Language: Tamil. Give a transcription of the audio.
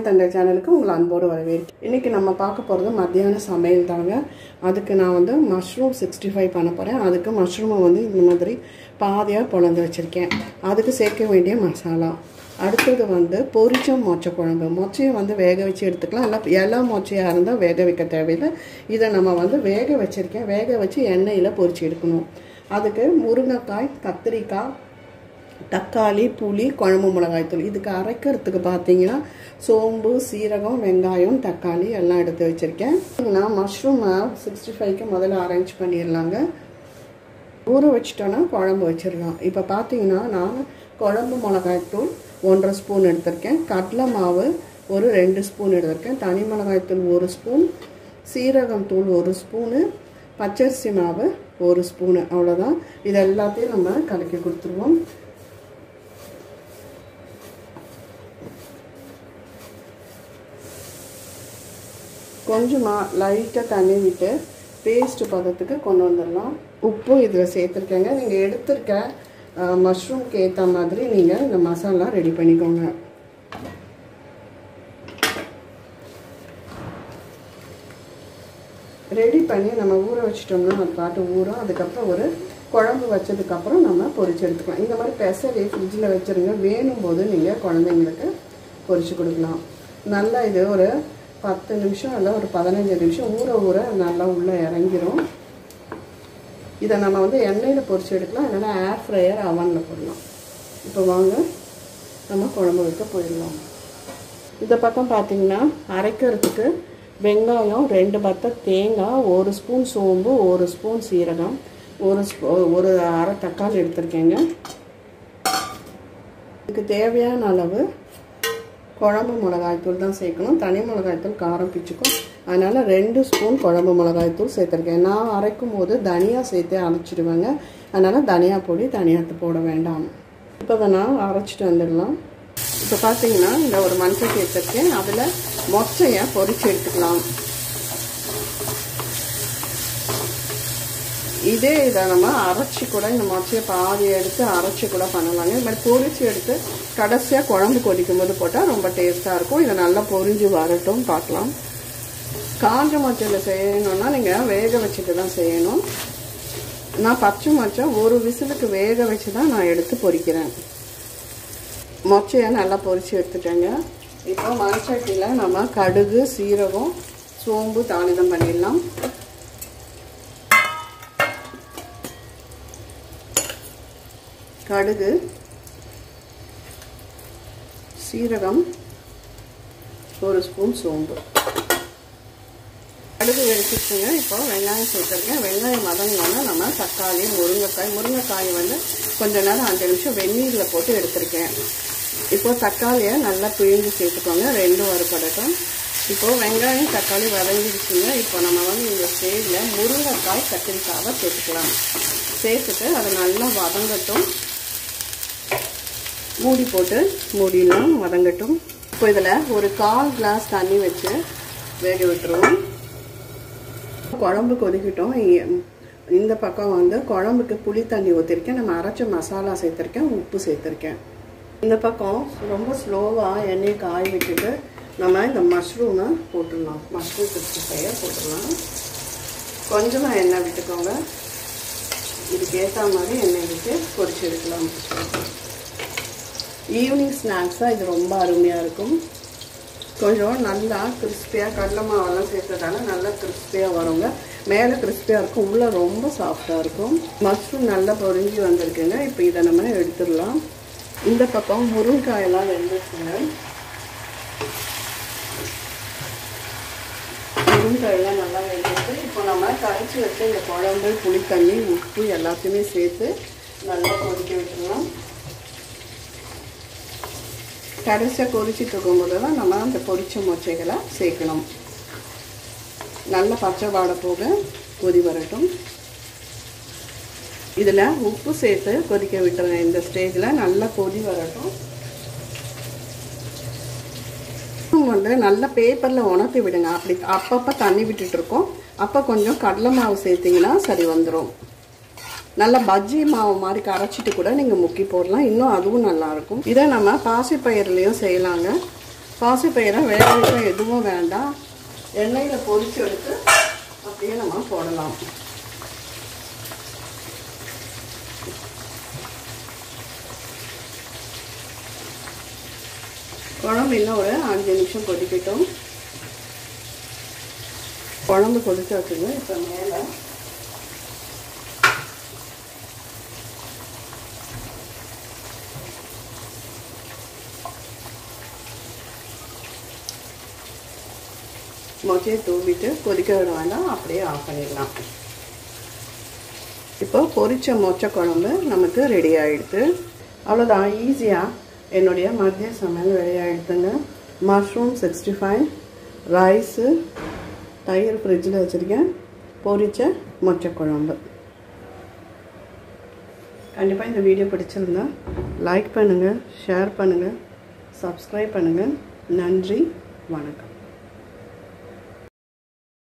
தண்டை சேனலுக்கு உங்களை அன்போடு வரவேற்கிறேன் இன்றைக்கி நம்ம பார்க்க போகிறது மத்தியான சமையல் தாங்க அதுக்கு நான் வந்து மஷ்ரூம் சிக்ஸ்டி ஃபைவ் பண்ண போகிறேன் அதுக்கு மஷ்ரூமை வந்து இந்த மாதிரி பாதியாக பொழந்து வச்சுருக்கேன் அதுக்கு சேர்க்க வேண்டிய மசாலா அடுத்தது வந்து பொரிச்ச மொச்சை குழம்பு மொச்சையை வந்து வேக வச்சு எடுத்துக்கலாம் இல்லை எல்லா மொச்சையாக இருந்தால் வேக வைக்க தேவையில்லை இதை நம்ம வந்து வேக வச்சுருக்கேன் வேக வச்சு எண்ணெயில் பொரிச்சு எடுக்கணும் அதுக்கு முருங்கைக்காய் கத்திரிக்காய் தக்காளி புளி குழம்பு மிளகாய் தூள் இதுக்கு அரைக்கிறதுக்கு பார்த்தீங்கன்னா சோம்பு சீரகம் வெங்காயம் தக்காளி எல்லாம் எடுத்து வச்சுருக்கேன் நான் மஷ்ரூமை சிக்ஸ்டி ஃபைவ்க்கு முதல்ல அரேஞ்ச் பண்ணிடலாங்க ஊற வச்சிட்டோன்னா குழம்பு வச்சிடலாம் இப்போ பார்த்தீங்கன்னா நான் குழம்பு மிளகாய் தூள் ஒன்றரை ஸ்பூன் எடுத்திருக்கேன் கடலை மாவு ஒரு ரெண்டு ஸ்பூன் எடுத்திருக்கேன் தனி மிளகாய் தூள் ஒரு ஸ்பூன் சீரகம் தூள் ஒரு ஸ்பூனு பச்சரிசி மாவு ஒரு ஸ்பூனு அவ்வளோதான் இது எல்லாத்தையும் நம்ம கலக்கி கொடுத்துருவோம் கொஞ்சமாக லைட்டாக தண்ணி விட்டு பேஸ்ட்டு பதத்துக்கு கொண்டு வந்துடலாம் உப்பும் இதில் சேர்த்துருக்கேங்க நீங்கள் எடுத்திருக்க மஷ்ரூம்க்கு ஏற்ற மாதிரி நீங்கள் இந்த மசாலா ரெடி பண்ணிக்கோங்க ரெடி பண்ணி நம்ம ஊற வச்சிட்டோம்னா அது பாட்டு ஊறும் அதுக்கப்புறம் ஒரு குழம்பு வச்சதுக்கப்புறம் நம்ம பொரிச்சு எடுத்துக்கலாம் இந்த மாதிரி பெசரி ஃப்ரிட்ஜில் வச்சுருங்க வேணும் போது நீங்கள் குழந்தைங்களுக்கு பொரிச்சு கொடுக்கலாம் நல்லா இது ஒரு பத்து நிமிஷம் இல்லை ஒரு பதினஞ்சு நிமிஷம் ஊற ஊற நல்லா உள்ளே இறங்கிரும் இதை நம்ம வந்து எண்ணெயில் பொரிச்சு எடுக்கலாம் இல்லைன்னா ஏர் ஃப்ரையர் அவனில் போடலாம் இப்போ வாங்க நம்ம குழம்பு வைக்க போயிடலாம் இந்த பக்கம் பார்த்தீங்கன்னா அரைக்கிறதுக்கு வெங்காயம் ரெண்டு பத்த தேங்காய் ஒரு ஸ்பூன் சோம்பு ஒரு ஸ்பூன் சீரகம் ஒரு ஸ்பூ ஒரு அரை தக்காளி எடுத்திருக்கேங்க இதுக்கு தேவையான அளவு குழம்பு மிளகாய்த்தூள் தான் சேர்க்கணும் தனி மிளகாய்த்தூள் காரம் பிச்சுக்கும் அதனால் ரெண்டு ஸ்பூன் குழம்பு மிளகாய்த்தூள் சேர்த்துருக்கேன் நான் அரைக்கும் போது தனியாக சேர்த்தே அரைச்சிடுவேங்க அதனால் தனியா பொடி தனியாக போட வேண்டாம் இப்போ தான் நான் அரைச்சிட்டு வந்துடலாம் இப்போ பார்த்தீங்கன்னா இந்த ஒரு மஞ்சள் சேர்த்துருக்கேன் அதில் மொச்சையை பொரிச்சு எடுத்துக்கலாம் இதே இதை நம்ம அரைச்சி கூட இந்த மொச்சையை பாதி எடுத்து அரைச்சி கூட பண்ணலாங்க இது மாதிரி பொரிச்சு எடுத்து கடைசியாக குழம்பு கொதிக்கும் போது போட்டால் ரொம்ப டேஸ்ட்டாக இருக்கும் இதை நல்லா பொரிஞ்சு வரட்டும் பார்க்கலாம் காஞ்ச மொச்சையில் செய்யணும்னா நீங்கள் வேக வச்சுட்டு தான் செய்யணும் நான் பச்சை மொச்சை ஒரு விசிலுக்கு வேக வச்சு தான் நான் எடுத்து பொரிக்கிறேன் மொச்சையை நல்லா பொரிச்சு எடுத்துட்டேங்க இப்போ மண்சட்டியில் நம்ம கடுகு சீரகம் சோம்பு தானிதம் பண்ணிடலாம் கடுகு சீரகம் ஒரு ஸ்பூன் சோம்பு கடுகு வெடிச்சிச்சுங்க இப்போ வெங்காயம் சேர்த்துருக்கேன் வெங்காயம் வதங்கினோன்னா நம்ம தக்காளி முருங்கைக்காய் முருங்கைக்காய் வந்து கொஞ்ச நேரம் அஞ்சு நிமிஷம் வெந்நீரில் போட்டு எடுத்திருக்கேன் இப்போ தக்காளியை நல்லா பிழிஞ்சு சேர்த்துக்கோங்க ரெண்டும் வறுபடட்டும் இப்போது வெங்காயம் தக்காளி வதங்கிடுச்சுங்க இப்போ நம்ம வந்து இந்த ஸ்டேஜில் முருங்கைக்காய் கத்திரிக்காவை சேர்த்துக்கலாம் சேர்த்துட்டு அதை நல்லா வதங்கட்டும் மூடி போட்டு மூடிலாம் வதங்கட்டும் இப்போ இதில் ஒரு கால் கிளாஸ் தண்ணி வச்சு வேக விட்டுருவோம் குழம்பு கொதிக்கிட்டோம் இந்த பக்கம் வந்து குழம்புக்கு புளி தண்ணி ஊற்றிருக்கேன் நம்ம அரைச்ச மசாலா சேர்த்துருக்கேன் உப்பு சேர்த்துருக்கேன் இந்த பக்கம் ரொம்ப ஸ்லோவாக எண்ணெயை காய விட்டுட்டு நம்ம இந்த மஷ்ரூமை போட்டுடலாம் மஷ்ரூம் சிக்ஸ்டி ஃபைவை போட்டுடலாம் கொஞ்சமாக எண்ணெய் விட்டுக்கோங்க இதுக்கு ஏற்ற மாதிரி எண்ணெய் விட்டு பொரிச்சு எடுக்கலாம் ஈவினிங் ஸ்நாக்ஸாக இது ரொம்ப அருமையாக இருக்கும் கொஞ்சம் நல்லா கிறிஸ்பியாக கடலை மாவெல்லாம் சேர்த்ததால நல்லா கிறிஸ்பியாக வருங்க மேலே கிறிஸ்பியாக இருக்கும் உள்ளே ரொம்ப சாஃப்டாக இருக்கும் மஷ்ரூம் நல்லா பொரிஞ்சு வந்திருக்குங்க இப்போ இதை நம்ம எடுத்துடலாம் இந்த பக்கம் முருங்காயெல்லாம் வெந்துச்சுங்க முருங்காயெல்லாம் நல்லா வெந்துச்சு இப்போ நம்ம கரைச்சி வச்ச இந்த குழம்பு புளித்தண்ணி உப்பு எல்லாத்தையுமே சேர்த்து நல்லா கொதிக்க விட்டுடலாம் கடைசியாக கொதிச்சுட்டு இருக்கும்போது தான் நம்ம அந்த பொரிச்ச மொச்சைகளை சேர்க்கணும் நல்ல பச்சை வாடை போக கொதி வரட்டும் இதில் உப்பு சேர்த்து கொதிக்க விட்டுறேன் இந்த ஸ்டேஜில் நல்லா கொதி வரட்டும் வந்து நல்ல பேப்பரில் உணர்த்தி விடுங்க அப்படி அப்பப்போ தண்ணி விட்டுட்டு இருக்கோம் அப்போ கொஞ்சம் கடலை மாவு சேர்த்திங்கன்னா சரி வந்துடும் நல்லா பஜ்ஜி மாவு மாதிரி கரைச்சிட்டு கூட நீங்கள் முக்கி போடலாம் இன்னும் அதுவும் நல்லாயிருக்கும் இதை நம்ம பாசிப்பயிர்லேயும் செய்யலாங்க பாசிப்பயிரை வேக வைக்க எதுவும் வேண்டாம் எண்ணெயில் பொரிச்சு எடுத்து அப்படியே நம்ம போடலாம் குழம்பு இன்னும் ஒரு அஞ்சு நிமிஷம் கொதிக்கட்டும் குழம்பு கொதிச்சாச்சுங்க இப்போ மேலே மொச்சையை தூவிட்டு கொதிக்க விட வேண்டாம் அப்படியே ஆஃப் பண்ணிடலாம் இப்போ பொரிச்ச மொச்சை குழம்பு நமக்கு ரெடி ஆகிடுது அவ்வளோதான் ஈஸியாக என்னுடைய மதிய சமையல் ரெடி ஆகிடுதுங்க மஷ்ரூம் சிக்ஸ்டி ஃபைவ் ரைஸு தயிர் ஃப்ரிட்ஜில் வச்சுருக்கேன் பொரிச்ச மொச்சை குழம்பு கண்டிப்பாக இந்த வீடியோ பிடிச்சிருந்தா லைக் பண்ணுங்கள் ஷேர் பண்ணுங்கள் சப்ஸ்கிரைப் பண்ணுங்கள் நன்றி வணக்கம்